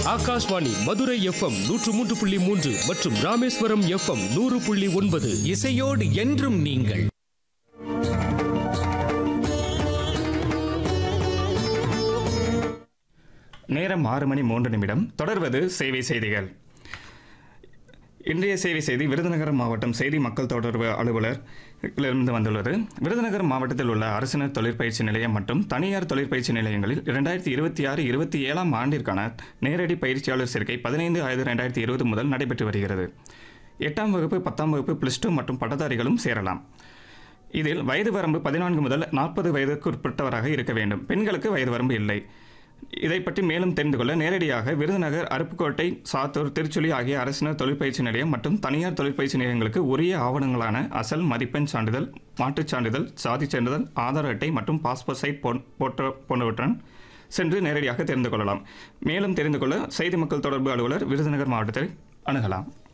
Akashvani Madurai FM நூற்று மூன்று புள்ளி மூன்று மற்றும் ராமேஸ்வரம் எஃப்எம் நூறு புள்ளி ஒன்பது இசையோடு என்றும் நீங்கள் நேரம் ஆறு மணி மூன்று நிமிடம் தொடர்வது சேவை செய்திகள் இன்றைய சேவை செய்தி விருதுநகர் மாவட்டம் செய்தி மக்கள் தொடர்பு அலுவலர் இருந்து வந்துள்ளது விருதுநகர் மாவட்டத்தில் உள்ள அரசினர் தொழிற்பயிற்சி நிலையம் மற்றும் தனியார் தொழிற்பயிற்சி நிலையங்களில் இரண்டாயிரத்தி இருபத்தி ஆறு இருபத்தி ஏழாம் ஆண்டிற்கான நேரடி பயிற்சியாளர் சேர்க்கை பதினைந்து ஐந்து ரெண்டாயிரத்தி இருபது முதல் நடைபெற்று வருகிறது எட்டாம் வகுப்பு பத்தாம் வகுப்பு ப்ளஸ் டூ மற்றும் பட்டதாரிகளும் சேரலாம் இதில் வயது வரம்பு பதினான்கு முதல் நாற்பது வயதுக்கு உட்பட்டவராக இருக்க வேண்டும் பெண்களுக்கு வயது வரம்பு இல்லை இதை பற்றி மேலும் தெரிந்து கொள்ள நேரடியாக விருதுநகர் அருப்புக்கோட்டை சாத்தூர் திருச்சுழி ஆகிய அரசினர் தொழிற்பயிற்சி நிலையம் மற்றும் தனியார் தொழிற்பயிற்சி நிலையங்களுக்கு உரிய ஆவணங்களான அசல் மதிப்பெண் சான்றிதழ் மாட்டுச் சான்றிதழ் சாதிச் சான்றிதழ் ஆதார் அட்டை மற்றும் பாஸ்போர்ட் சைட் போன்- போன்ற போன்றவற்றுடன் சென்று நேரடியாக தெரிந்து கொள்ளலாம் மேலும் தெரிந்து கொள்ள செய்தி மக்கள் தொடர்பு அலுவலர் விருதுநகர் மாவட்டத்தை அணுகலாம்